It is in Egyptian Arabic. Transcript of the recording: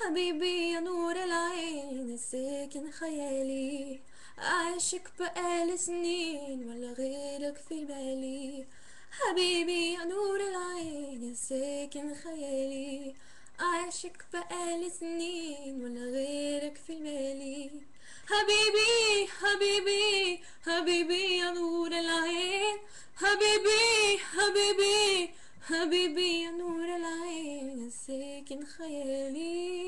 حبيبي يا نور العين ساكن خيالي عاشق بقالي سنين ولا غيرك في بالي حبيبي يا نور العين ساكن خيالي عاشق بقالي سنين ولا غيرك في بالي حبيبي حبيبي حبيبي يا نور العين حبيبي حبيبي حبيبي يا نور العين ساكن خيالي